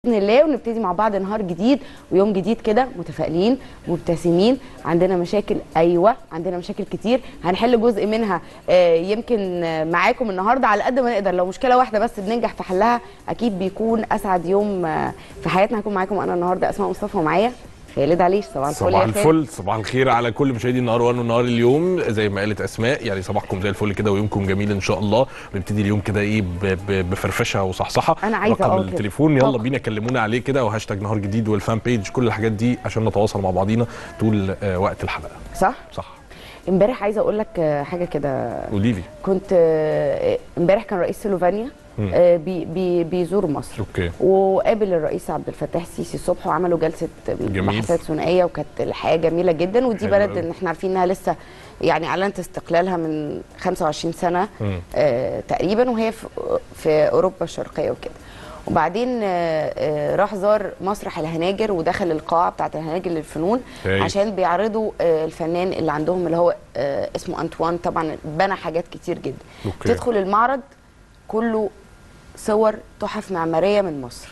باذن الله ونبتدي مع بعض نهار جديد ويوم جديد كده متفائلين مبتسمين عندنا مشاكل ايوه عندنا مشاكل كتير هنحل جزء منها آه، يمكن آه، معاكم النهارده على قد ما نقدر لو مشكله واحده بس بننجح في حلها اكيد بيكون اسعد يوم آه، في حياتنا هكون معاكم انا النهارده اسماء مصطفى ومعايا خالد عليش صباح الفل صباح يا خالد. الفل صباح الخير على كل مشاهدي النهار وان ونهار اليوم زي ما قالت اسماء يعني صباحكم زي الفل كده ويومكم جميل ان شاء الله ونبتدي اليوم كده ايه ب- ب- بفرفشه وصحصحه أنا عايزة رقم أه كده. التليفون يلا طبعا. بينا كلمونا عليه كده وهاشتاج نهار جديد والفان بيج كل الحاجات دي عشان نتواصل مع بعضينا طول آه، وقت الحلقه صح صح امبارح عايزه اقول لك آه، حاجه كده قولي لي كنت آه، امبارح كان رئيس سلوفانيا مم. آه، بي بي بيزور مصر اوكي وقابل الرئيس عبد الفتاح السيسي الصبح وعملوا جلسه جميل. بحثات ثنائيه وكانت الحياه جميله جدا ودي حلو بلد أوي. ان احنا عارفين انها لسه يعني اعلنت استقلالها من 25 سنه مم. آه تقريبا وهي في, في اوروبا الشرقيه وكده وبعدين آه آه راح زار مسرح الهناجر ودخل القاعه بتاعت الهناجر للفنون هايل. عشان بيعرضوا آه الفنان اللي عندهم اللي هو آه اسمه انطوان طبعا بنى حاجات كتير جدا أوكي. تدخل المعرض كله صور تحف معماريه من مصر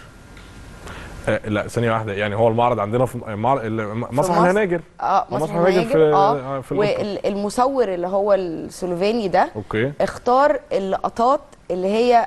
آه لا ثانيه واحده يعني هو المعرض عندنا في مع... ال- مسرح مصر. الهناجر اه مسرح مسرح الهناجر الهناجر في- اه في الأوبرا. والمصور اللي هو السلوفيني ده اوكي اختار اللقطات اللي هي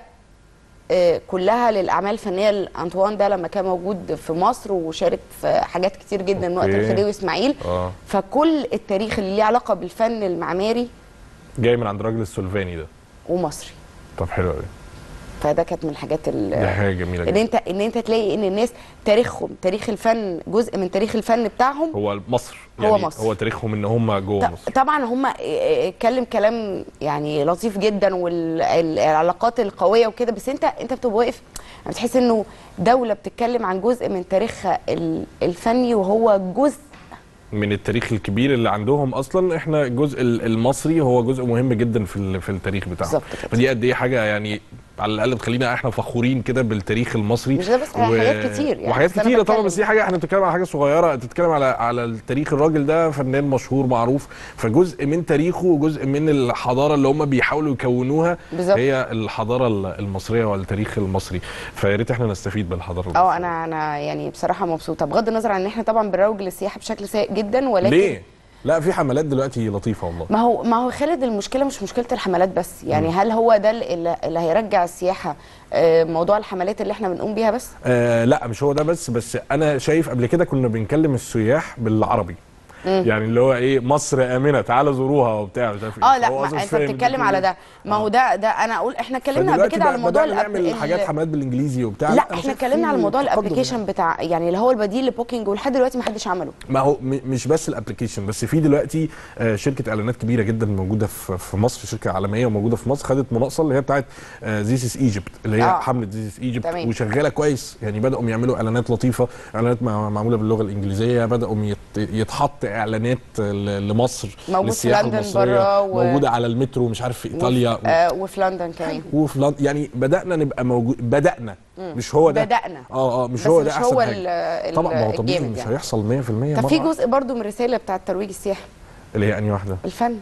آه، كلها للاعمال الفنيه لانطوان ده لما كان موجود في مصر وشارك في حاجات كتير جدا من وقت أوكي. الخديوي اسماعيل اه فكل التاريخ اللي ليه علاقه بالفن المعماري جاي من عند الراجل السلفاني ده ومصري طب حلو قوي فده كانت من الحاجات ال- دي حاجه جميله ان جدا انت ان انت تلاقي ان الناس تاريخهم تاريخ الفن جزء من تاريخ الفن بتاعهم هو مصر هو يعني مصر. هو تاريخهم ان هم جوه ط- مصر طبعا هم اتكلم كلام يعني لطيف جدا والعلاقات القويه وكده بس انت انت بتبقى واقف يعني بتحس انه دوله بتتكلم عن جزء من تاريخها ال- الفني وهو جزء من التاريخ الكبير اللي عندهم اصلا احنا الجزء ال- المصري هو جزء مهم جدا في ال- في التاريخ بتاعهم بالظبط كده. فدي قد ايه حاجه يعني على الاقل بتخلينا احنا فخورين كده بالتاريخ المصري مش ده بس، حاجات كتير يعني، وحاجات بس أنا كتيره طبعا بتكلم. بس دي حاجه احنا بنتكلم على حاجه صغيره تتكلم على على التاريخ الراجل ده فنان مشهور معروف فجزء من تاريخه وجزء من الحضاره اللي هم بيحاولوا يكونوها بالظبط. هي الحضاره ال- المصريه والتاريخ المصري فيا ريت احنا نستفيد بالحضاره المصريه اه انا انا يعني بصراحه مبسوطه بغض النظر عن ان احنا طبعا بنروج للسياحه بشكل سيء جدا ولكن ليه؟ لا في حملات دلوقتي لطيفه والله ما هو ما هو خالد المشكله مش مشكله الحملات بس يعني هل هو ده اللي, اللي هيرجع السياحه آه، موضوع الحملات اللي احنا بنقوم بيها بس آه لا مش هو ده بس بس انا شايف قبل كده كنا بنكلم السياح بالعربي يعني اللي هو ايه مصر امنه تعالوا زوروها وبتاع مش عارف ايه اه لا هو ما أصلاً انت فاهم بتتكلم على ده ما هو ده ده انا اقول احنا اتكلمنا قبل فدلوقتي كده على بقى موضوع بدأنا الأب- نعمل حاجات ال- حملات بالانجليزي وبتاع لا أنا احنا شايف اتكلمنا في على موضوع تقدم الابلكيشن يعني. بتاع يعني اللي هو البديل لبوكينج ولحد دلوقتي ما حدش عمله ما هو م- مش بس الابلكيشن بس في دلوقتي آه، شركه اعلانات كبيره جدا موجوده في في مصر شركه عالميه وموجوده في مصر خدت مناقصه اللي هي بتاعت ذيس از ايجيبت اللي هي آه. حمله ذيس از ايجيبت تمام. وشغاله كويس يعني بداوا يعملوا اعلانات لطيفه اعلانات مع- معموله باللغه الانجليزيه بداوا يت- يتحط اعلانات ل- لمصر موجود في للسياحة لندن المصرية، برا و- موجوده على المترو مش عارف في ايطاليا وفي, آه وفي لندن كمان وفي لندن يعني بدانا نبقى موجود بدانا مش هو ده بدأنا. اه اه مش بس هو مش ده احسن هو حاجه ال- ال- طبعا ما هو طبيعي الجامد مش يعني. هيحصل 100% طب في مرة. جزء برضو من الرساله بتاعه ترويج السياحه اللي هي انهي واحده الفن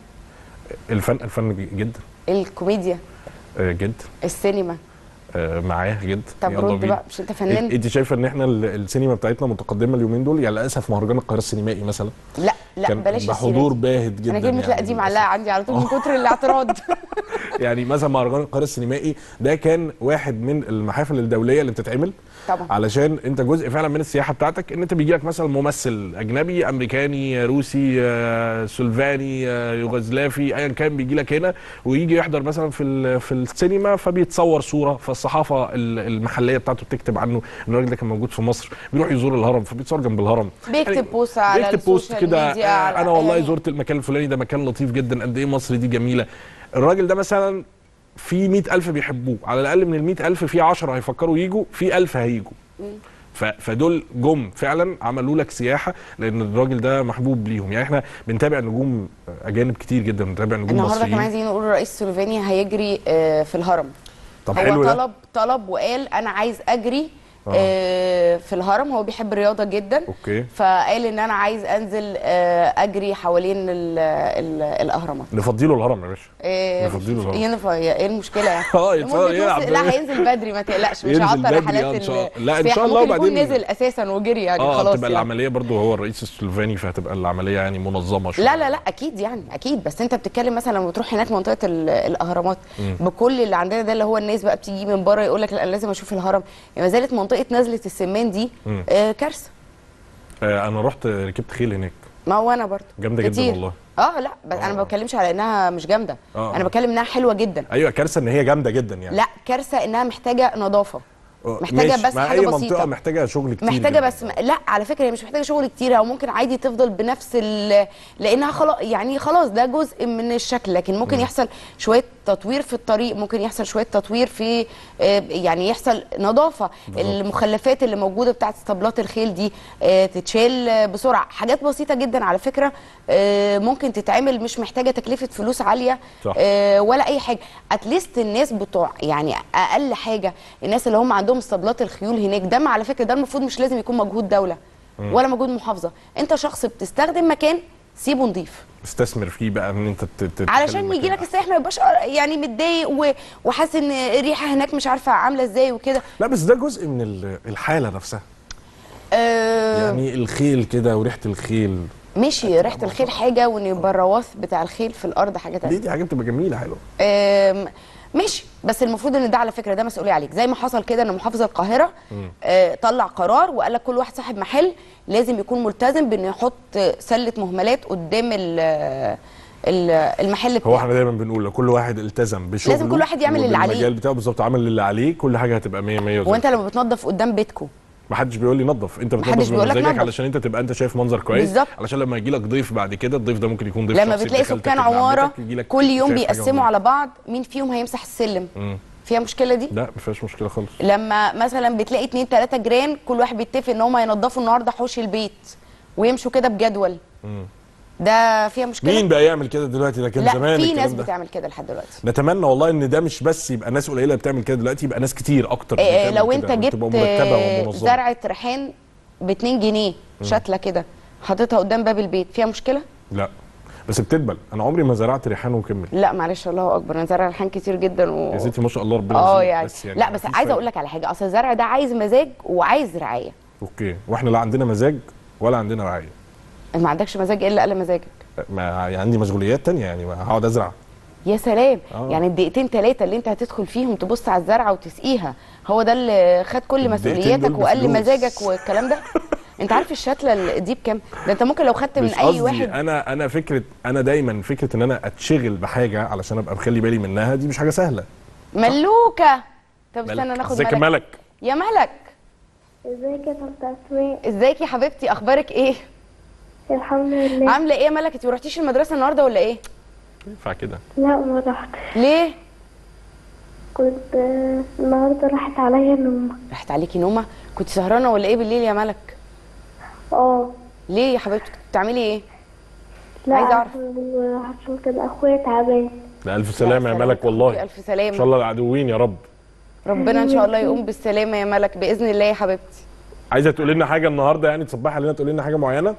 الفن الفن جدا الكوميديا آه، جدا السينما آه، معاه جدا طب يلا رد بينا. بقى مش انت فنان انت شايفه ان احنا ال- السينما بتاعتنا متقدمه اليومين دول يعني للاسف مهرجان القاهره السينمائي مثلا لا لا كان بلاش بحضور السيرة باهت دي. جدا انا كلمه لا يعني دي للأسف. معلقه عندي على طول من كتر الاعتراض يعني مثلا مهرجان القاهره السينمائي ده كان واحد من المحافل الدوليه اللي بتتعمل طبعا علشان انت جزء فعلا من السياحه بتاعتك ان انت بيجي لك مثلا ممثل اجنبي امريكاني روسي آه، سلفاني آه، يوغوسلافي ايا كان بيجي لك هنا ويجي يحضر مثلا في ال- في السينما فبيتصور صوره فالصحافه ال- المحليه بتاعته بتكتب عنه ان الراجل ده كان موجود في مصر بيروح يزور الهرم فبيتصور جنب الهرم بيكتب بوست على بيكتب بوست السوشيال كده ميديا، آه، على- انا والله يعني- زرت المكان الفلاني ده مكان لطيف جدا قد ايه مصر دي جميله الراجل ده مثلا في مئة ألف بيحبوه على الأقل من المئة ألف في عشرة هيفكروا يجوا في ألف هيجوا ف- فدول جم فعلا عملوا لك سياحه لان الراجل ده محبوب ليهم يعني احنا بنتابع نجوم اجانب كتير جدا بنتابع نجوم النهارده كمان مصريين عايزين نقول الرئيس السلوفيني هيجري آه، في الهرم طب هو حلو ده طلب طلب وقال انا عايز اجري آه، في الهرم هو بيحب الرياضه جدا اوكي فقال ان انا عايز انزل آه، اجري حوالين ال ال الاهرامات نفضي له الهرم يا باشا إيه نفضيله الهرم. ينفع ايه المشكله يعني اه يتفضل ممكن يلعب يوصل- لا هينزل بدري ما تقلقش مش ينزل هيعطل بدري، رحلات آه، إن شاء ال- الله. لا، إن السياحة. شاء الله ممكن يكون وبعدين- نزل اساسا وجري يعني اه خلاص تبقى يعني. العمليه برضو هو الرئيس السلوفاني فهتبقى العمليه يعني منظمه شويه لا لا لا اكيد يعني اكيد بس انت بتتكلم مثلا لما تروح هناك منطقه ال- الاهرامات بكل اللي عندنا ده اللي هو الناس بقى بتيجي من بره يقول لك لا انا لازم اشوف الهرم يعني ما زالت منطقه نزله السمان دي مم. آه كارثه آه انا رحت ركبت خيل هناك ما هو انا برضه جامدة جدا كتير. والله. اه لا بس انا آه. ما بتكلمش على انها مش جامده آه. انا بتكلم انها حلوه جدا ايوه كارثه ان هي جامده جدا يعني لا كارثه انها محتاجه نظافه آه، محتاجة ماشي. بس مع حاجة اي بسيطة. منطقه محتاجه شغل كتير محتاجه جداً. بس لا على فكره هي مش محتاجه شغل كتير او ممكن عادي تفضل بنفس ال لانها خلاص يعني خلاص ده جزء من الشكل لكن ممكن يحصل شويه تطوير في الطريق ممكن يحصل شويه تطوير في آه، يعني يحصل نظافه المخلفات اللي موجوده بتاعت اسطبلات الخيل دي آه، تتشال آه، بسرعه حاجات بسيطه جدا على فكره آه، ممكن تتعمل مش محتاجه تكلفه فلوس عاليه صح. آه، ولا اي حاجه اتليست الناس بتوع يعني اقل حاجه الناس اللي هم عندهم اسطبلات الخيول هناك ده على فكره ده المفروض مش لازم يكون مجهود دوله ولا مجهود محافظه انت شخص بتستخدم مكان سيبه نظيف استثمر فيه بقى ان انت ت- ت- علشان تخلي يجي لك المكان السائح ما يبقاش يعني متضايق و- وحاسس ان الريحه هناك مش عارفه عامله ازاي وكده لا بس ده جزء من ال- الحاله نفسها آه يعني الخيل كده وريحه الخيل ماشي ريحه الخيل حاجه وان يبقى الرواث بتاع الخيل في الارض حاجه تانية دي دي حاجه بتبقى جميله حلوه آم، ماشي بس المفروض ان ده على فكره ده مسؤوليه عليك زي ما حصل كده ان محافظ القاهره آه، طلع قرار وقال لك كل واحد صاحب محل لازم يكون ملتزم بانه يحط سله مهملات قدام ال- ال- المحل هو بتاعه احنا دايما بنقول لو كل واحد التزم بشغله لازم كل واحد يعمل اللي عليه. المجال بتاعه بالظبط عمل اللي عليه كل حاجه هتبقى 100 100 وزي وانت لما بتنظف قدام بيتكم ما حدش بيقول لي نظف انت محدش بتنظف بيقول لك بمزاجك نظف. علشان انت تبقى انت شايف منظر كويس بالظبط. علشان لما يجي لك ضيف بعد كده الضيف ده ممكن يكون ضيف لما شخصي بتلاقي ابن خالتك، سكان ابن عماره عمتك، يجي لك كل يوم شايف حاجة بيقسموا نظيفة. على بعض مين فيهم هيمسح السلم مم. فيها مشكله دي لا ما فيهاش مشكله خالص لما مثلا بتلاقي اتنين تلاته جيران كل واحد بيتفق ان هم هينضفوا النهارده حوش البيت ويمشوا كده بجدول مم. ده فيها مشكله مين بقى يعمل كده دلوقتي ده كان لا زمان في الكلام ناس ده. بتعمل كده لحد دلوقتي نتمنى والله ان ده مش بس يبقى ناس قليله اللي بتعمل كده دلوقتي يبقى ناس كتير اكتر اللي آه، بتعمل لو كده انت جبت وتبقى مرتبه آه، ومنظمه زرعه ريحان ب 2 جنيه شتله كده حاططها قدام باب البيت فيها مشكله لا بس بتدبل انا عمري ما زرعت ريحان وكمل لا معلش الله اكبر انا زرع ريحان كتير جدا و... يا ستي ما شاء الله ربنا اه يزيد. يعني. بس يعني لا بس مفيش عايزه فايدة. اقول لك على حاجه اصل الزرع ده عايز مزاج وعايز رعايه اوكي واحنا لا عندنا مزاج ولا عندنا رعايه ما عندكش مزاج الا اقل مزاجك ما يعني عندي مشغوليات تانية يعني ما هقعد ازرع يا سلام آه. يعني الدقيقتين ثلاثه اللي انت هتدخل فيهم تبص على الزرعه وتسقيها هو ده اللي خد كل الدقيقتين مسؤولياتك دول وقل بفلوس. مزاجك والكلام ده انت عارف الشتله ال- دي بكام ده انت ممكن لو خدت من مش اي قصدي واحد انا انا فكره انا دايما فكره ان انا اتشغل بحاجه علشان ابقى مخلي بالي منها دي مش حاجه سهله ملوكه طب استنى ناخد ازيك يا ملك ملك يا ملك ازيك يا طنط اسماء ازيك يا حبيبتي اخبارك ايه الحمد لله عامله ايه يا ملك انت ما رحتيش المدرسه النهارده ولا ايه ينفع كده لا ما رحت ليه كنت آه، النهارده راحت عليا نوم راحت عليكي نومه كنت سهرانه ولا ايه بالليل يا ملك اه ليه يا حبيبتي كنت بتعملي ايه لا عايزة أعرف. عشان عشان كان اخويا تعبان لا الف سلامه يا لا، ملك سلامتك والله أخوكي، الف ان سلامه شاء الله العدوين يا رب ربنا ان شاء الله يقوم بالسلامه يا ملك باذن الله يا حبيبتي عايزه تقولي لنا حاجه النهارده يعني تصبحي علينا تقولي لنا حاجه معينه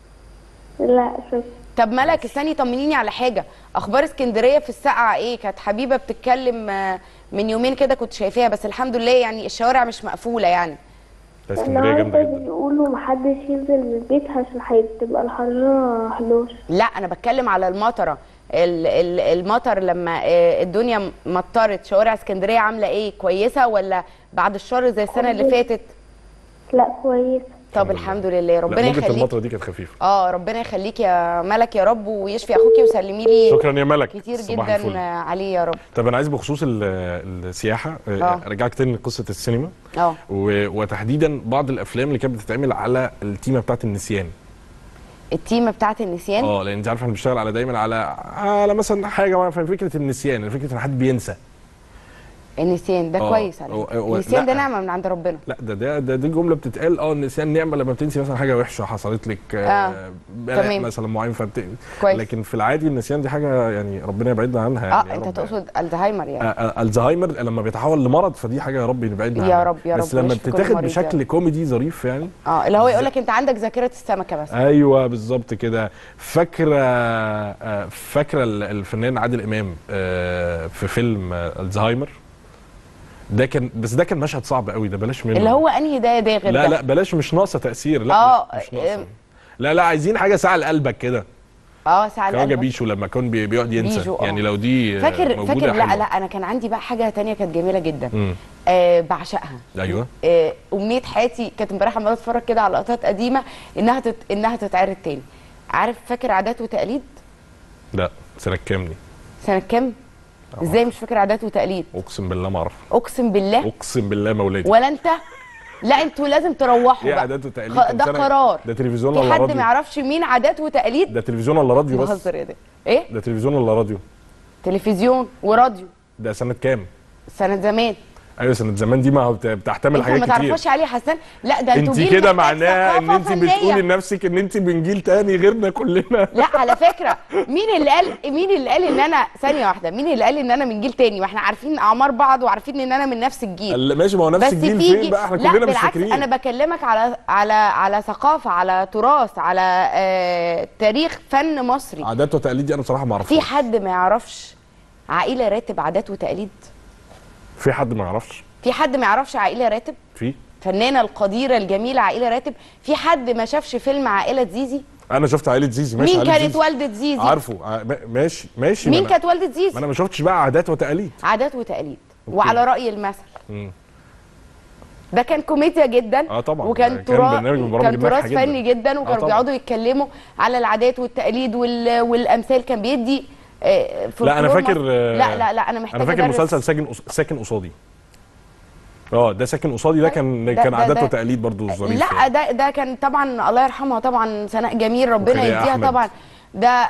لا شوف طب ملك استني طمنيني على حاجه اخبار اسكندريه في السقعه ايه كانت حبيبه بتتكلم آه، من يومين كده كنت شايفاها بس الحمد لله يعني الشوارع مش مقفوله يعني ده اسكندريه جامده النهارده جدا بيقولوا محدش ينزل من البيت عشان هتبقى الحرارة 11 لا انا بتكلم على المطره ال- ال- المطر لما آه، الدنيا مطرت شوارع اسكندريه عامله ايه كويسه ولا بعد الشر زي السنه اللي فاتت لا كويس طب الحمد لله ربنا لا موجة يخليك المطره دي كانت خفيفه اه ربنا يخليك يا ملك يا رب ويشفي اخوكي وسلمي لي شكرا يا ملك كتير صباح الفل. جدا عليه يا رب طب انا عايز بخصوص ال- السياحه آه، آه. ارجعك تاني لقصه السينما اه و- وتحديدا بعض الافلام اللي كانت بتتعمل على التيمه بتاعت النسيان التيمه بتاعت النسيان اه لان انت عارف احنا بنشتغل على دايما على على مثلا حاجه معينة، فكره النسيان فكره ان حد بينسى النسيان ده آه، كويس على هو- فكره هو- النسيان ده لا. نعمه من عند ربنا لا ده ده ده دي جمله بتتقال اه النسيان نعمه لما بتنسي مثلا حاجه وحشه حصلت لك آه. آه بلاء تمام. مثلا معين فبت... كويس. لكن في العادي النسيان دي حاجه يعني ربنا يبعدنا عنها يعني اه يا انت رب تقصد الزهايمر يعني آه، آه، الزهايمر لما بيتحول لمرض فدي حاجه يا رب يبعدنا يا عنها رب- يا بس رب لما ويشفي كل بتتاخد مريض يا بشكل كوميدي ظريف يعني اه اللي هو يقول لك انت عندك ذاكره السمكه بس ايوه بالظبط كده فاكره آه، فاكره ال- الفنان عادل امام آه، في فيلم آه، الزهايمر ده كان بس ده كان مشهد صعب قوي ده بلاش منه اللي هو انهي ده داغر لا ده لا بلاش مش ناقصه تاثير لا, آه، لا مش ناقصه إم. لا لا عايزين حاجه ساعه لقلبك كده اه ساعه كواجه القلب. بيشو لما كان بي- بيقعد ينسى بيجو، آه. يعني لو دي آه، فاكر موجودة فاكر لا حلوة. لا انا كان عندي بقى حاجه تانية كانت جميله جدا مم. آه بعشقها ايوه آه امنيه حياتي كانت امبارح عماله اتفرج كده على لقطات قديمه انها تت... انها تتعرض تاني عارف فاكر عادات وتقاليد لا سنه كام دي سنه كام ازاي مش فاكر عادات وتقاليد اقسم بالله ما اعرف اقسم بالله اقسم بالله ما ولادي ولا انت لا انتوا لازم تروحوا ايه بقى عادات وتقاليد خ- كان ده سنة- قرار ده تلفزيون في ولا حد راديو ما يعرفش مين عادات وتقاليد ده تلفزيون ولا راديو بس بهزر ايه ده ايه ده تلفزيون ولا راديو تلفزيون وراديو ده سنه كام سنه زمان ايوه سنه زمان دي ما هو بت- بتحتمل انت حاجات ما كتير تعرفش علي حسان لا ده انتوا انت جيل كده محتاج معناها ان ثقافة انت فنية. بتقولي لنفسك ان انت من جيل تاني غيرنا كلنا لا على فكره مين اللي قال مين اللي قال ان انا ثانيه واحده مين اللي قال ان انا من جيل تاني ما احنا عارفين اعمار بعض وعارفين ان انا من نفس الجيل قال ماشي ما هو نفس بس الجيل في فين جي- بقى احنا لا كلنا مش بالعكس فاكرين انا بكلمك على على على ثقافه على تراث على آه تاريخ فن مصري عادات وتقاليد دي انا بصراحه ما في اعرفهاش حد ما يعرفش عائله راتب عادات وتقاليد في حد ما يعرفش في حد ما يعرفش عائله راتب في فنانه القديره الجميله عائله راتب في حد ما شافش فيلم عائله زيزي انا شفت عائله زيزي ماشي مين عائلة كانت زيزي. والده زيزي عارفه ع- ما- ماشي ماشي مين ما أنا- كانت والده ما زيزي انا ما شفتش بقى عادات وتقاليد عادات وتقاليد أوكي. وعلى راي المثل مم. ده كان كوميديا جدا آه طبعاً، ده وكان كان تراث برنامج من برامج كان تراث الناجحة جداً. فني جدا آه وكانوا طبعاً. بيقعدوا يتكلموا على العادات والتقاليد وال... والامثال كان بيدي آه، لا انا فولكلور فاكر مصر. آه، لا لا لا انا محتاجه انا فاكر أدرس. مسلسل ساكن قص- ساكن قصادي اه ده ساكن قصادي ده كان ده- كان ده- عادات ده- وتقاليد برضو ظريف لا يعني. ده ده كان طبعا الله يرحمها طبعا سناء جميل ربنا وخليل يديها أحمد. طبعا ده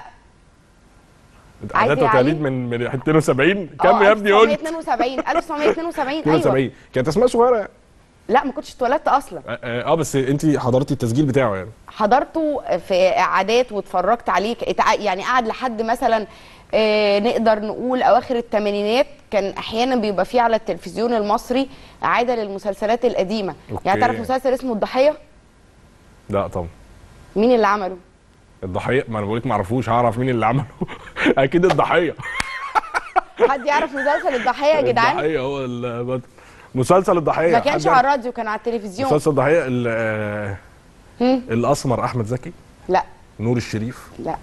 عايز عادات يا علي؟ وتقاليد من من 72 كم آه، يا ابني قلت 1972 1972 ايوه 72 كانت اسماء صغيره لا ما كنتش اتولدت اصلا اه آه، بس انت حضرتي التسجيل بتاعه يعني حضرته في اعادات واتفرجت عليه اتع- يعني قعد لحد مثلا آه، نقدر نقول اواخر الثمانينات كان احيانا بيبقى فيه على التلفزيون المصري اعاده للمسلسلات القديمه أوكي. يعني تعرف مسلسل اسمه الضحيه لا طبعا مين اللي عمله الضحيه ما انا بقول لك ما اعرفوش هعرف مين اللي عمله اكيد الضحيه حد يعرف مسلسل الضحيه يا جدعان الضحيه هو البطل مسلسل الضحيه ما كانش حد على يعرف؟ الراديو كان على التلفزيون مسلسل الضحيه ال- آه، هم؟ الاسمر احمد زكي لا نور الشريف لا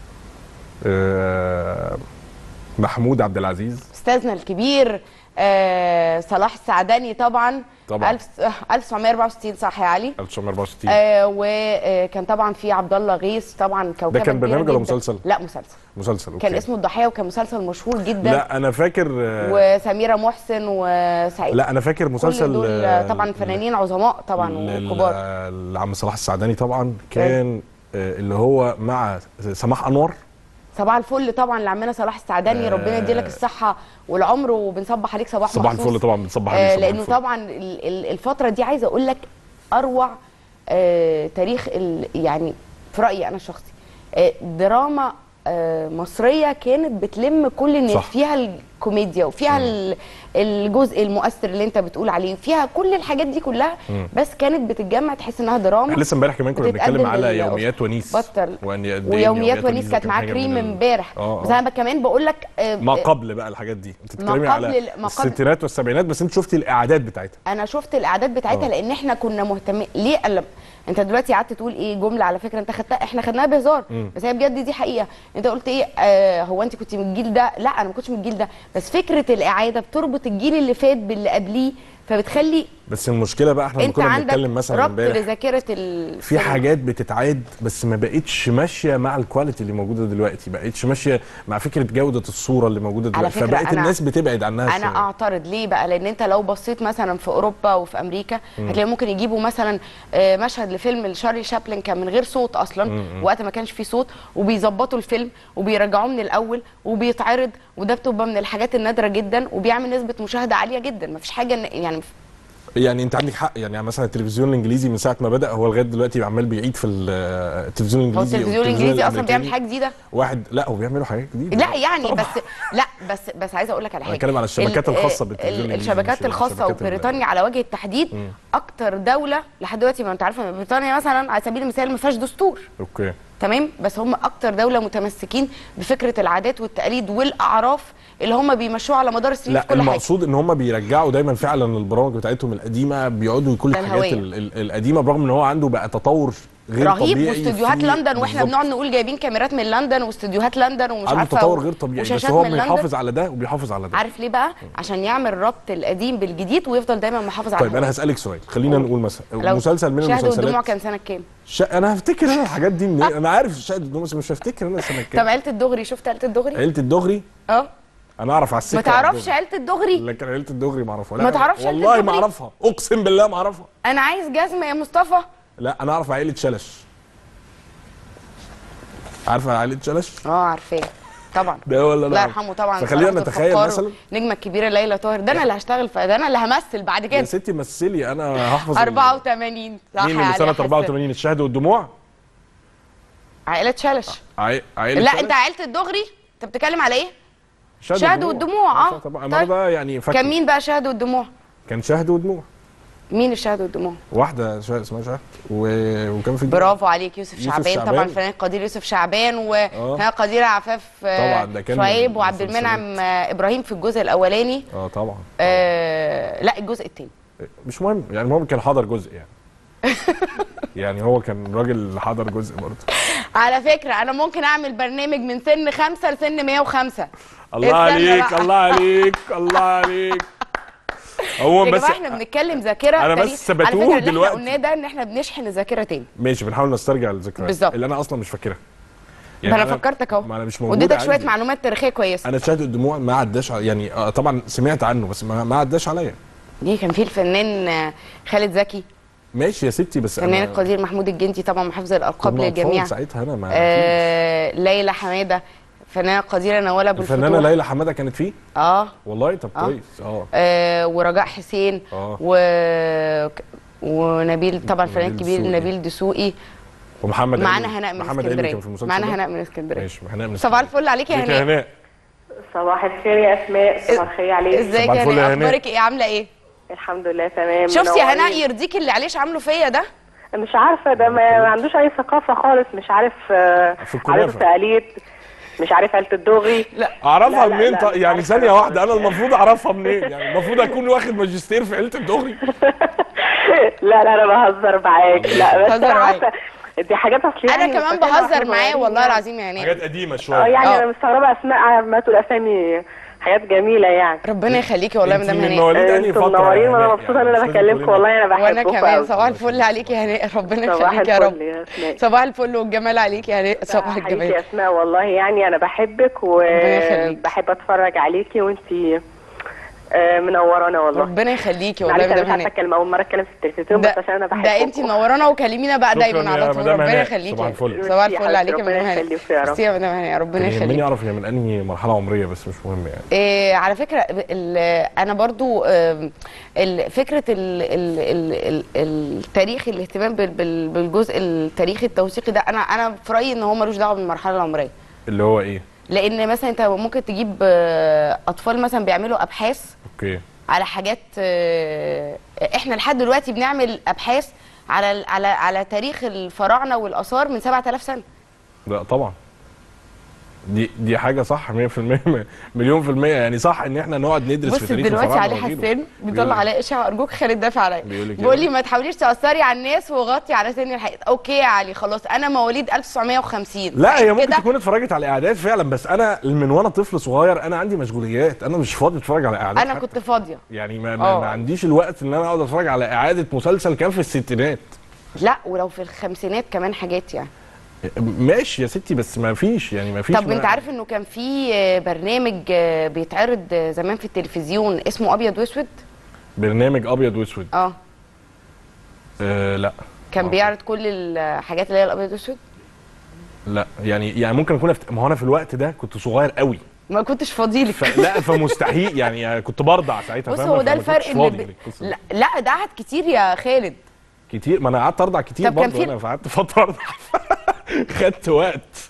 آه، محمود عبد العزيز استاذنا الكبير آه صلاح السعداني طبعا طبعاً. ألف- آه، 1964 صح يا علي 1964 آه وكان طبعا في عبد الله غيث طبعا كوكبه ده كان كبيرة برنامج ولا جداً. مسلسل؟ لا مسلسل مسلسل أوكي. كان اسمه الضحيه وكان مسلسل مشهور جدا لا انا فاكر آه، وسميره محسن وسعيد لا انا فاكر مسلسل كل دول آه، طبعا فنانين عظماء طبعا لل- وكبار لعم صلاح السعداني طبعا كان آه، اللي هو مع سماح انور صباح الفل طبعا لعمنا صلاح السعداني آه. ربنا يديلك الصحه والعمر وبنصبح عليك صباح صباح مخصوص. الفل طبعا بنصبح آه عليه صباح لانه الفل. طبعا ال- ال- الفتره دي عايزه اقول لك اروع آه تاريخ ال- يعني في رايي انا الشخصي آه دراما آه مصريه كانت بتلم كل الناس صح. فيها الكوميديا وفيها ال- الجزء المؤثر اللي انت بتقول عليه فيها كل الحاجات دي كلها مم. بس كانت بتتجمع تحس انها دراما احنا لسه امبارح كمان كنا بتتقدم بنتكلم على لل- يوميات ونيس بطل وأن- قد إيه ويوميات ونيس ده كانت كان معاه حاجة كريم من ال- امبارح آه، بس آه. انا كمان بقول لك آه، ما آه، قبل بقى الحاجات دي انت ما بتتكلمي قبل على ال- ما قبل- الستينات والسبعينات بس انت شفتي الاعداد بتاعتها انا شفت الاعداد بتاعتها آه. لان احنا كنا مهتمين ليه قلب انت دلوقتي قعدت تقول ايه جمله على فكره انت خدتها احنا خدناها بهزار مم. بس هي بجد دي حقيقه انت قلت ايه آه هو انت كنت من الجيل ده لا انا ما كنتش من الجيل ده بس فكره الاعاده بتربط الجيل اللي فات باللي قبليه فبتخلي بس المشكله بقى احنا لما انت كنا عندك بنتكلم مثلا ربط امبارح لذاكره ال في حاجات بتتعاد بس ما بقتش ماشيه مع الكواليتي اللي موجوده دلوقتي بقتش ماشيه مع فكره جوده الصوره اللي موجوده على دلوقتي فكرة فبقت أنا- الناس بتبعد عنها انا شوية. اعترض ليه بقى لان انت لو بصيت مثلا في اوروبا وفي امريكا هتلاقي ممكن يجيبوا مثلا آه، مشهد لفيلم لشارلي شابلن كان من غير صوت اصلا وقت ما كانش فيه صوت وبيظبطوا الفيلم وبيرجعوه من الاول وبيتعرض وده بتبقى من الحاجات النادره جدا وبيعمل نسبه مشاهده عاليه جدا مفيش حاجه إن- يعني يعني انت عندك حق يعني مثلا التلفزيون الانجليزي من ساعه ما بدا هو لغايه دلوقتي عمال بيعيد في ال- التلفزيون هو الانجليزي التلفزيون الانجليزي اصلا الأمريكاني. بيعمل حاجه جديده واحد لا هو بيعملوا حاجات جديده لا يعني طبعاً. بس لا بس بس عايزه اقول لك على أنا حاجه بتكلم على الشبكات ال- الخاصة ال- بالتلفزيون الإنجليزي، الشبكات مش الخاصه الشبكات ال- وبريطانيا على وجه التحديد اكتر دوله لحد دلوقتي ما انت عارفه إن بريطانيا مثلا على سبيل المثال ما فيهاش دستور اوكي تمام بس هم اكتر دوله متمسكين بفكره العادات والتقاليد والاعراف اللي هم بيمشوها على مدار السنين لا في كل حاجه المقصود ان هم بيرجعوا دايما فعلا البرامج بتاعتهم القديمه بيقعدوا كل ده الحاجات الهوية. ال- ال- القديمه برغم ان هو عنده بقى تطور غير رهيب طبيعي واستوديوهات في- لندن واحنا بالظبط. بنقعد نقول جايبين كاميرات من لندن واستوديوهات لندن ومش عنده عارفه تطور و- غير طبيعي بس وشاشات هو من لندن. بيحافظ على ده وبيحافظ على ده عارف ليه بقى عشان يعمل ربط القديم بالجديد ويفضل دايما محافظ على طيب انا هسالك سؤال خلينا قول. نقول مثلا لو مسلسل من شهد والدموع المسلسلات كان سنه كام ش... انا هفتكر انا الحاجات دي منين انا عارف شاهد الدموع بس مش هفتكر انا سنه طب كام عيله الدغري شفت عيله الدغري عيله الدغري اه انا اعرف على السكه ما تعرفش عيله الدغري لكن عيله الدغري ما اعرفها ما تعرفش عيلة والله ما الدغري؟ اعرفها اقسم بالله ما اعرفها انا عايز جزمه يا مصطفى لا انا اعرف عيله شلش عارفه عيله شلش اه عارفاه طبعا ده ولا لا الله يرحمه طبعا فخلينا صلاح نتخيل الفقار مثلا نجمه الكبيره ليلى طاهر ده انا اللي هشتغل في ده انا اللي همثل بعد يا كده ستي مثلي انا هحفظ ال- 84 صح مين يا اللي علي سنه حسن. 84 الشهد والدموع عائله شلش عي... عيله لا شلش؟ انت عائله الدغري انت بتتكلم على ايه شهد شهد والدموع، اه. طبعا طيب. انا ده يعني فاكر كان مين بقى شهد والدموع كان شهد ودموع مين الشهد والدموع واحده شهد اسمها شهد و... وكان في برافو عليك يوسف, يوسف شعبان, شعبان. طبعا الفنان القدير يوسف شعبان وها قدير عفاف آه، طبعا، ده كان شعيب من وعبد المسلسلات. المنعم آه، ابراهيم في الجزء الاولاني اه طبعا آه لا الجزء الثاني مش مهم يعني المهم كان حضر جزء يعني يعني هو كان راجل حضر جزء برضه على فكره انا ممكن اعمل برنامج من سن خمسة لسن 105 الله استنى عليك بقى. الله عليك الله عليك هو يا بس جماعه احنا بنتكلم ذاكره أنا تاريخ. بس على بتوه فكره اللي دلوقتي. احنا قلناه ده ان احنا بنشحن الذاكره تاني ماشي بنحاول نسترجع الذكريات بالظبط. اللي انا اصلا مش فاكرها ما انا فكرتك اهو ما انا مش موجود واديتك شويه عندي. معلومات تاريخيه كويسه انا شاهد الدموع ما عداش ع- يعني آه طبعا سمعت عنه بس ما, ما عداش عليا دي كان في الفنان آه، خالد زكي ماشي يا ستي بس الفنان انا القدير محمود الجندي طبعا محافظ الالقاب كنا أطفال للجميع ساعتها انا ما آه ليلى حماده الفنانه القديره نوال ابو الفنانه الفتوح ليلى حماده كانت فيه اه والله طب آه. كويس اه آه، ورجاء حسين آه. و ونبيل طبعا الفنان نبيل الكبير دسوقي. نبيل دسوقي ومحمد معانا علي. هناء من محمد علي اسكندريه كان في المسلسل معانا ده؟ هناء من اسكندريه ماشي هناء من صباح الفل عليك يا ازيك يا هناء هناء صباح الخير يا اسماء صباح الخير عليك ازيك صباح يا الفل يا هناء هناء. اخبارك ايه عامله ايه الحمد لله تمام شفتي يا هناء منورين. يرضيك اللي عليش عامله فيا ده مش عارفه ده ما ما عندوش اي ثقافه خالص مش عارف آه، في الكنافة. عارف تقاليد مش عارف عيله الدغري اعرفها لا، لا، منين لا، طيب مش يعني عارفة ثانيه أنا. واحده انا المفروض اعرفها منين يعني المفروض اكون واخد ماجستير في عيله الدغري لا لا انا بهزر معاك لا بس بهزر انا معاك. عارفه دي حاجات اصليه انا يعني كمان مستقلة بهزر واحنا معاه صغيرين والله يعني. العظيم يا هناء حاجات قديمه اه شويه يعني آه. انا مستغربه اسماء عمال تقول اسامي حاجات جميله يعني ربنا يخليكي والله انت مدام من هناء مواليد انهي انتوا فتره منورين يا وانا هناء؟ مبسوطه يعني ان انا مش لازم بكلمكم تقولي والله انا بحبكم وانا كمان أوي. صباح الفل عليك يا هناء ربنا صباح يخليك يا رب الفل يا اسماء صباح الفل والجمال عليك يا هناء صباح حقيقي الجمال يا اسماء والله يعني انا بحبك يخليك. وبحب اتفرج عليكي وانتي آه، منورانا والله ربنا يخليكي والله معلش انا مدام مش عارفه هناء اتكلم اول مره اتكلم في التلفزيون ده, بس عشان انا بحبكم ده انت منورانا وكلمينا بقى شكراً دايما يا على طول مدام ربنا هناء. يخليكي صباح الفل. صباح ميرسي يا الفل عليك يا حبيبتي، مدام ربنا هناء يخليك يا رب. ميرسي يا مدام هناء ربنا يهمني يخليك اعرف هي من انهي مرحله عمريه بس مش مهم يعني إيه على فكره ال- انا برضو آم، ال- فكره ال ال ال ال التاريخ الاهتمام بال- بال- بالجزء التاريخي التوثيقي ده انا انا في رايي ان هو ملوش دعوه بالمرحله العمريه اللي هو ايه لان مثلا انت ممكن تجيب آه، اطفال مثلا بيعملوا ابحاث اوكي على حاجات آه، احنا لحد دلوقتي بنعمل ابحاث على ال- على على تاريخ الفراعنه والاثار من 7000 سنه لا طبعا دي دي حاجه صح 100% مليون في الميه يعني صح ان احنا نقعد ندرس بص في تاريخ دلوقتي الفراعنة علي وغيره. حسان بيقول بيطلع إيه؟ عليا اشاعه ارجوك خالد دافع عليا بيقول لك إيه بيقول بقى؟ لي ما تحاوليش تاثري على الناس وغطي على سن الحياه اوكي يا علي خلاص انا مواليد 1950 لا هي ممكن كده تكون اتفرجت على اعداد فعلا بس انا من وانا طفل صغير انا عندي مشغوليات انا مش فاضي اتفرج على اعداد انا حتى. كنت فاضيه يعني ما, ما, آه. ما عنديش الوقت ان انا اقعد اتفرج على اعاده مسلسل كان في الستينات لا ولو في الخمسينات كمان حاجات يعني ماشي يا ستي بس ما فيش يعني ما فيش طب ما- انت عارف انه كان في آه، برنامج آه، بيتعرض آه، زمان في التلفزيون اسمه ابيض واسود برنامج ابيض واسود اه آه لا كان آه. بيعرض كل الحاجات اللي هي الابيض واسود لا يعني يعني ممكن اكون أفت... ما هو انا في الوقت ده كنت صغير قوي ما كنتش فاضيلك فلا فمستحيل يعني كنت برضع ساعتها بص فاهمة؟ هو ده فما الفرق كنتش ان فاضي ب... للقصة لا, دي. لا ده قعد كتير يا خالد كتير ما انا قعدت ارضع كتير طب كان برضه في- انا فقعدت فتره ارضع خدت وقت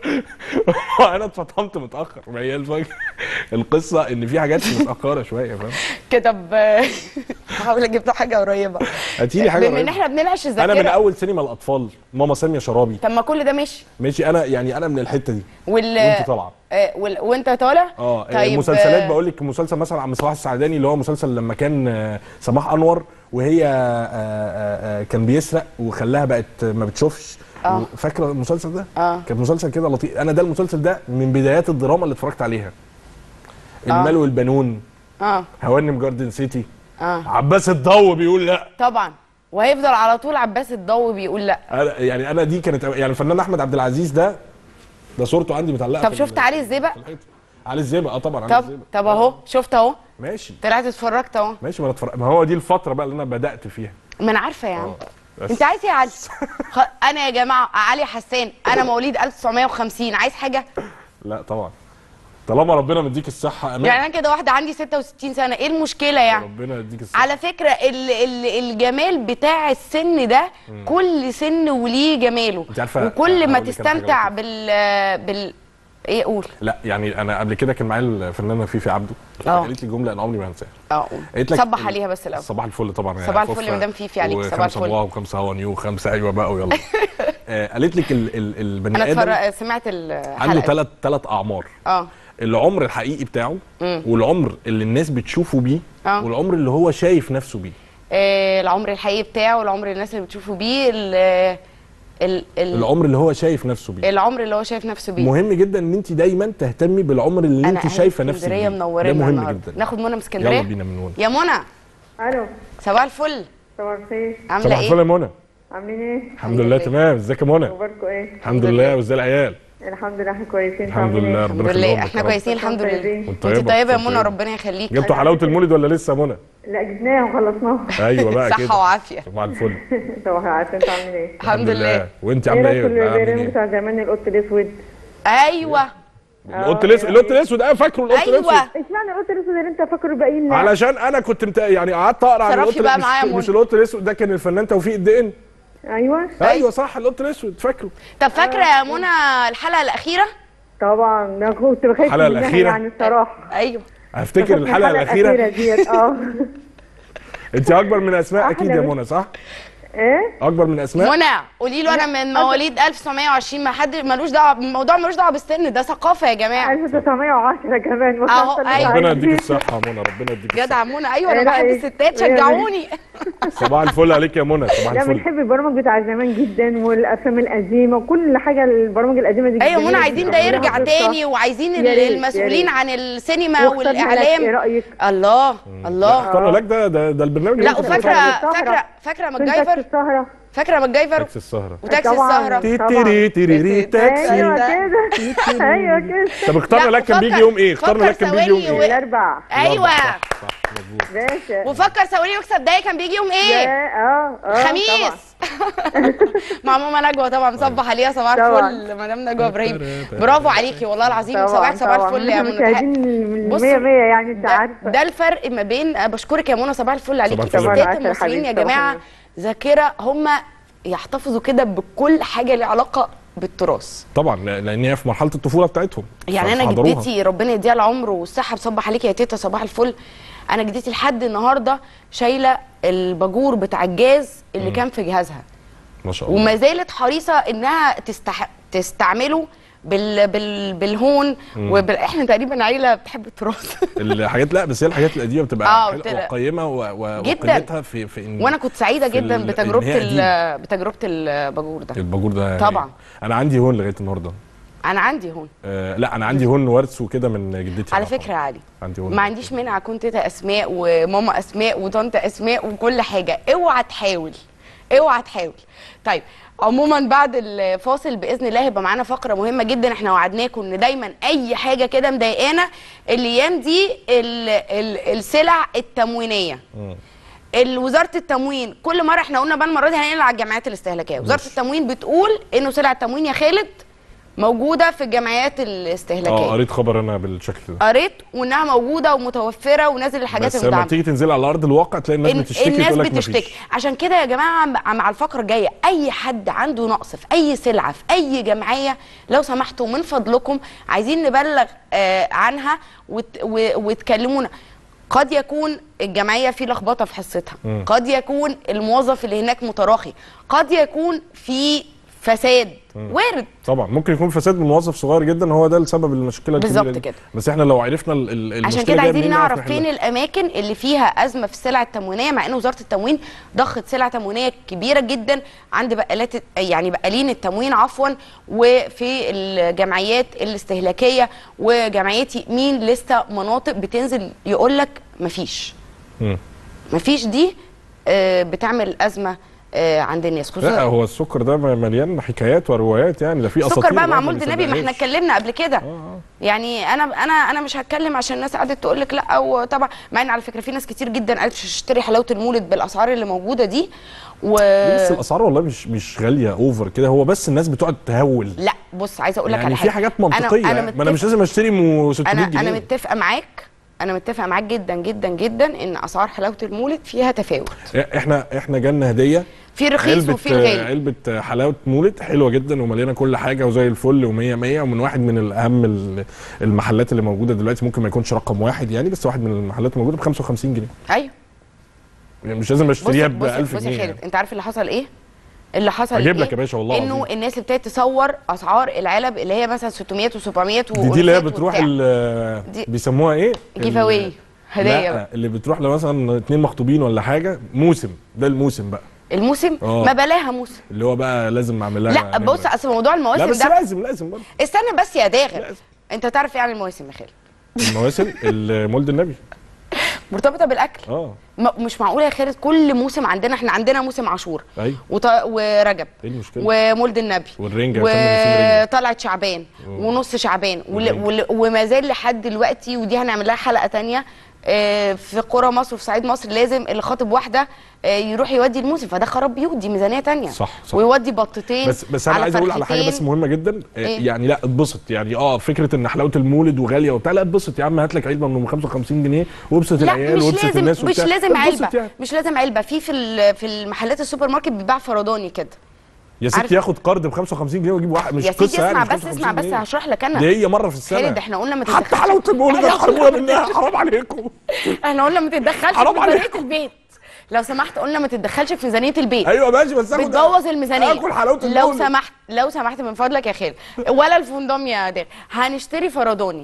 وانا اتفطمت متاخر ما هي الفكره القصه ان في حاجات متاخره شويه فاهم كده ب هحاول اجيب له حاجه قريبه هاتي لي حاجه بما ان قريبة. احنا بننعش الذاكره انا من اول سينما الاطفال ماما ساميه شرابي طب ما كل ده ماشي ماشي انا يعني انا من الحته دي وال وانت طالعه آه، وال... وانت طالع اه طيب مسلسلات آه، بقول لك مسلسل مثلا عم صلاح السعداني اللي هو مسلسل لما كان آه، صباح انور وهي آه، آه، آه، كان بيسرق وخلاها بقت ما بتشوفش آه. فاكره المسلسل ده؟ اه كان مسلسل كده لطيف انا ده المسلسل ده من بدايات الدراما اللي اتفرجت عليها المال والبنون اه هوانم جاردن سيتي اه عباس الضو بيقول لا طبعا وهيفضل على طول عباس الضو بيقول لا أنا- يعني انا دي كانت يعني الفنان احمد عبد العزيز ده ده صورته عندي متعلقه طب في شفت ال- علي الزيبق في الحيطة. علي الزيبق اه طبعا علي طب الزيبق طب اهو شفت اهو ماشي طلعت اتفرجت اهو ماشي ما انا اتفرج- ما هو دي الفتره بقى اللي انا بدات فيها ما انا عارفه يا عم بس. انت عايز ايه يا علي خ... انا يا جماعه علي حسان انا مواليد 1950 عايز حاجه لا طبعا طالما ربنا مديك الصحه امان يعني انا كده واحده عندي 66 سنه ايه المشكله يعني ربنا يديك الصحه على فكره ال ال الجمال بتاع السن ده كل سن وليه جماله انت عارفة وكل ما هقول لك أنا حاجة تستمتع لطيفة. بال بال ايه قول لا يعني انا قبل كده كان معايا الفنانه فيفي عبده اه. قالت لي جمله انا عمري ما هنساها اه قول قلت لك صبح عليها بس الاول صباح الفل طبعا صباح فوفا الفل يا مدام فيفي عليك، صباح وخمسة الفل. بوا وخمسه هوا نيو وخمسه ايوه بقى ويلا آه، قالت لك ال ال البني انا ادم اتفرج سمعت الحلقه عنده دي. ثلاث ثلاث اعمار اه العمر الحقيقي بتاعه مم. والعمر اللي الناس بتشوفه بيه اه. والعمر اللي هو شايف نفسه بيه آه، العمر الحقيقي بتاعه والعمر اللي الناس اللي بتشوفه بيه ال ال ال العمر اللي هو شايف نفسه بيه العمر اللي هو شايف نفسه بيه مهم جدا ان انت دايما تهتمي بالعمر اللي انت أهل شايفه نفسك اسكندريه بيه منورانا ده مهم النهاردة. جدا ناخد منى من يلا اسكندريه بينا من هنا يا منى الو صباح الفل صباح الخير عامله صباح الفل ايه يا منى عاملين ايه؟ الحمد لله تمام ازيك يا منى اخباركم ايه؟ الحمد لله وازاي العيال الحمد لله احنا كويسين الحمد عاملين لله ايه؟ الحمد ربنا لله يخليهم لك احنا يا رب. كويسين الحمد لله طيبين. وانت انت طيبة، طيبه يا وانت منى طيبة. ربنا يخليك جبتوا حلاوه المولد ولا لسه يا منى لا جبناها وخلصناها ايوه بقى كده صحه وعافيه صباح الفل صباح العسل انتوا عاملين ايه؟ الحمد لله وانت ايه عامله رايك ايه في عاملين البرنامج ايه بتاع زمان القط الاسود؟ ايوه القط الاسود القط الاسود ايوه فاكره القط ايوه الاسود اشمعنى القط الاسود اللي انت فاكره الباقيين لا؟ علشان انا كنت مت... يعني قعدت اقرا عن صرفي القط بقى مش- معايا يا مش منى. القط الاسود ده كان الفنان توفيق الدقن ايوه ايوه صح القط الاسود فاكره طب فاكره يا منى الحلقه الاخيره طبعا انا كنت بخاف الحلقة منها الأخيرة؟ يعني الصراحه ايوه افتكر الحلقه الاخيره ديت اه انت اكبر من اسماء أحلى اكيد يا بس. منى صح ايه؟ اكبر من اسماء منى قولي له انا من مواليد 1920 ما حد ملوش دعوه الموضوع ملوش دعوه بالسن ده ثقافه يا جماعه 1910 كمان ما أهو، كانش أيوة. ربنا عايزين. يديك الصحه يا منى ربنا يديك الصحه جدع منى ايوه انا إيه بحب رأيك؟ الستات إيه شجعوني صباح الفل عليك يا منى صباح لا الفل بنحب البرامج بتاع زمان جدا والافلام القديمه وكل حاجه البرامج القديمه دي ايوه منى جميلة عايزين جداً. ده يرجع قصة. تاني وعايزين يا ريت، يا المسؤولين ريت. عن السينما واخترنا لك ايه والاعلام رايك الله الله اخترنا لك ده ده, ده البرنامج لا اللي انت وفاكره السهرة. فاكره فاكره فين تاكسي ماجايفر السهره فاكره ماجايفر تاكسي السهره وتاكسي طبعاً. السهره تي- تيتيري تيريري تاكسي ايوه كده ايوه كده طب اخترنا لا، لك كان بيجي وفكر- يوم ايه اخترنا فكر لك كان بيجي يوم ثواني ايه الاربع ايوه صح صح مظبوط باشا وفكر ثواني واكسب دقايق كان بيجي يوم ايه اه اه خميس مع ماما نجوى طبعا صبح عليها صباح طبعاً. الفل مدام نجوى ابراهيم برافو عليكي والله العظيم طبعا صباحك صباح طبعا. الفل يا احنا منى مشاهدين من بص، 100 100 يعني انت ده, عارفه ده الفرق ما بين أه، بشكرك يا منى صباح الفل عليكي صباح الفل. الستات طبعاً، عسل المصريين يا حبيبتي، جماعه طبعاً. ذاكره هم يحتفظوا كده بكل حاجه ليها علاقه بالتراث طبعا ل- لان هي في مرحله الطفوله بتاعتهم يعني انا فحضروها. جدتي ربنا يديها العمر والصحه بصبح عليكي يا تيتا صباح الفل انا جدتي لحد النهارده شايله الباجور بتاع الجاز اللي كان في جهازها ما شاء الله وما زالت حريصه انها تستح... تستعمله بال بال بالهون وبال... احنا تقريبا عيله بتحب التراث الحاجات لا بس هي الحاجات القديمه بتبقى آه، حلوة بتبقى- وقيمه و- و- جداً. وقيمتها في في إن وانا كنت سعيده في جدا ال- إن بتجربه هي ال... بتجربه الباجور ده الباجور ده طبعاً. انا عندي هون لغايه النهارده انا عندي هون آه لا انا عندي هون ورث وكده من جدتي على الله فكره يا علي عندي هون ما عنديش مانع اكون تيتا اسماء وماما اسماء وطنط اسماء وكل حاجه اوعى تحاول اوعى تحاول طيب عموما بعد الفاصل باذن الله هيبقى معانا فقره مهمه جدا احنا وعدناكم ان دايما اي حاجه كده مضايقانا الايام دي ال ال السلع التموينيه ال- وزاره التموين كل مره احنا قلنا بقى المره دي هننقل على الجمعيات الاستهلاكيه وزاره ماشي. التموين بتقول انه سلع التموين يا خالد موجوده في الجمعيات الاستهلاكيه اه قريت خبر انا بالشكل ده قريت وانها موجوده ومتوفره ونازل الحاجات بس لما المدعمه بتيجي تنزل على ارض الواقع تلاقي الناس إن- بتشتكي الناس تقول لك بتشتكي مفيش عشان كده يا جماعه مع- مع الفقره الجايه اي حد عنده نقص في اي سلعه في اي جمعيه لو سمحتوا من فضلكم عايزين نبلغ آه عنها وت- و- وتكلمونا قد يكون الجمعيه في لخبطه في حصتها مم. قد يكون الموظف اللي هناك متراخي قد يكون في فساد وارد طبعا ممكن يكون فساد من موظف صغير جدا هو ده السبب المشكله الكبيره بالظبط دي. كده. بس احنا لو عرفنا ال- ال- المشكله عشان كده جاية عايزين منين نعرف نحلها. فين الاماكن اللي فيها ازمه في السلع التموينيه مع ان وزاره التموين ضخت سلع تموينيه كبيره جدا عند بقالات يعني بقالين التموين عفوا وفي الجمعيات الاستهلاكيه وجمعيتي مين لسه مناطق بتنزل يقول لك مفيش مم. مفيش دي آه، بتعمل ازمه آه، عند الناس لا خصوصا هو السكر ده مليان حكايات وروايات يعني ده في اساطير السكر بقى الواحد معمول ما بنبي ما احنا بيصدقهاش. اتكلمنا قبل كده اه اه يعني انا انا انا مش هتكلم عشان الناس قعدت تقول لك لا وطبعا مع ان على فكره في ناس كتير جدا قالت مش هشتري حلاوه المولد بالاسعار اللي موجوده دي و بس الاسعار والله مش مش غاليه اوفر كده هو بس الناس بتقعد تهول لا بص عايزه اقول لك يعني على في حاجه حاجات منطقيه انا, ما انا مش متفق- لازم اشتري مو 600 انا جنيه انا متفقه معاك انا متفقه معاك جدا جدا جدا ان اسعار حلاوه المولد فيها تفاوت احنا احنا جالنا هديه في رخيص وفي الغالي علبه حلاوه مولد حلوه جدا ومليانه كل حاجه وزي الفل و100 100 ومن واحد من الاهم ال- المحلات اللي موجوده دلوقتي ممكن ما يكونش رقم واحد يعني بس واحد من المحلات الموجوده ب 55 جنيه ايوه يعني مش لازم بص اشتريها ب بص 1000 بص يا جنيه خالد يعني. انت عارف اللي حصل ايه اللي حصل هجيب إيه؟ لك يا باشا والله انه العظيم. الناس ابتدت تصور اسعار العلب اللي هي مثلا 600 و700 دي, دي اللي هي بتروح ال- دي- بيسموها ايه؟ جيف ال- اواي هدايا لا بقى اللي بتروح لمثلا اتنين مخطوبين ولا حاجه موسم ده الموسم بقى الموسم آه. ما بلاها موسم اللي هو بقى لازم اعمل لها لا بص نمرة. اصل موضوع لا المواسم بس ده لازم لازم برضه استنى بس يا داغر لازم. انت تعرف ايه عن المواسم يا خالد المواسم المولد النبي مرتبطه بالاكل اه م- مش معقوله يا خالد كل موسم عندنا احنا عندنا موسم عاشور ايوه وط... ورجب ايه المشكله؟ ومولد النبي والرنجة، كمل في الرنجة. وطلعه شعبان مم. ونص شعبان ول... والرنجة. ول... وما زال لحد دلوقتي ودي هنعمل لها حلقه تانية آه، في قرى مصر وفي صعيد مصر لازم اللي خاطب واحده آه، يروح يودي الموسم فده خراب بيوت دي ميزانيه تانية صح، صح. ويودي بطتين بس بس انا عايز اقول على حاجه فرختين. بس مهمه جدا آه، إيه؟ يعني لا اتبسط يعني اه فكره ان حلاوه المولد وغاليه وبتاع لا اتبسط يا عم هات لك علبه من 55 جنيه وابسط لا العيال مش وابسط لازم الناس مش وبتاع. لازم اتبسط علبه يعني. مش لازم علبه في في ال- في المحلات السوبر ماركت بيتباع فرداني كده يا عارف- ستي ياخد قرض ب 55 جنيه واجيب واحد مش يا سيدي قصه يعني اسمع مش بس 55 اسمع بس جنيه. هشرح لك انا دي هي مره في السنه خالد احنا قلنا ما حتى تتدخلش حلاوه المولد حرمونا منها حرام عليكم احنا قلنا ما تتدخلش حرام في ميزانيه عليكم. البيت لو سمحت قلنا ما تتدخلش في ميزانيه البيت ايوه ماشي بس آخد- بتبوظ الميزانيه اكل حلاوه لو المولد سمحت لو سمحت من فضلك يا خالد ولا الفندم يا دير هنشتري فرداني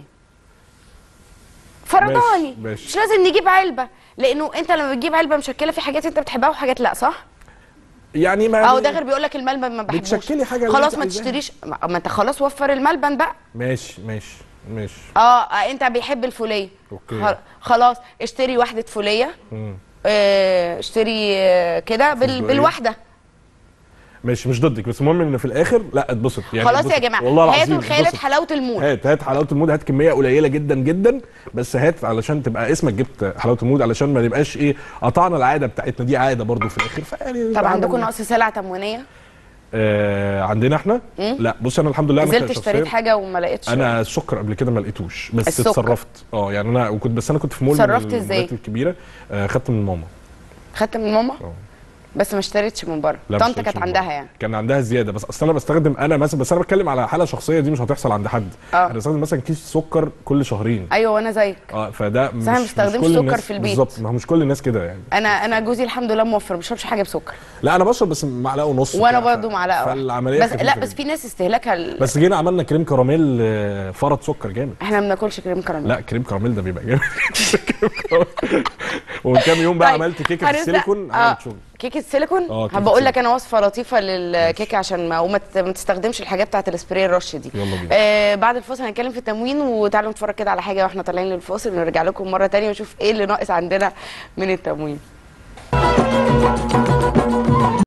فرداني ماشي، ماشي. مش لازم نجيب علبه لانه انت لما بتجيب علبه مشكله في حاجات انت بتحبها وحاجات لا صح يعني ما اهو داغر بيقول لك الملبن ما بحبوش بتشكلي حاجة اللي خلاص انت ما عايزاها. تشتريش ما ما انت خلاص وفر الملبن بقى ماشي ماشي ماشي اه آه، انت بيحب الفوليه أوكي. خل- خلاص اشتري واحده فوليه مم. آه، اشتري آه، كده بال... فندقية. بالواحده ماشي مش ضدك بس المهم ان في الاخر لا اتبسط يعني خلاص يا اتبسط. جماعه والله العظيم هاتوا لخالد اتبسط. حلاوه المول هات هات حلاوه المود هات كميه قليله جدا جدا بس هات علشان تبقى اسمك جبت حلاوه المود علشان ما نبقاش ايه قطعنا العاده بتاعتنا دي عاده برضو في الاخر فيعني طب يبقى عندكم عندنا- نقص سلع تموينيه آه عندنا احنا مم. لا بص انا الحمد لله انا نزلت كشخصياً- اشتريت حاجه وما لقيتش انا السكر قبل كده ما لقيتوش بس السكر. اتصرفت اه يعني انا وكنت بس انا كنت في مول اتصرفت من ازاي؟ المولات الكبيره آه خدت من ماما خدت من ماما اه بس ما اشتريتش من بره لا، طنطا مش كانت من عندها بره. يعني كان عندها زياده بس اصل انا بستخدم انا مثلا بس انا بتكلم على حاله شخصيه دي مش هتحصل عند حد آه. انا بستخدم مثلا كيس سكر كل شهرين ايوه وانا زيك اه فده مش أنا ما مش بستخدمش كل سكر الناس- في البيت. بالظبط ما هو مش كل الناس كده يعني انا انا جوزي الحمد لله موفر ما بيشربش حاجه بسكر لا انا بشرب بس معلقه ونص وانا بتاع، ف- برضو معلقه واحدة. فالعمليه بس خفيفة لا جدا. بس في ناس استهلاكها ال... بس جينا عملنا كريم كراميل آه، فرط سكر جامد احنا ما بناكلش كريم كراميل لا كريم كراميل ده بيبقى جامد كريم كراميل. ومن كام يوم بقى طيب، عملت كيكه هنبدأ- السيليكون آه. عملت شغل كيكه سيليكون آه، كيكة هبقول لك سيليكون. انا وصفه لطيفه للكيكه عشان ما وما ت- ما تستخدمش الحاجات بتاعت السبراي الرش دي يلا بينا. آه بعد الفاصل هنتكلم في التموين وتعالوا نتفرج كده على حاجه واحنا طالعين للفاصل ونرجع لكم مره تانية ونشوف ايه اللي ناقص عندنا من التموين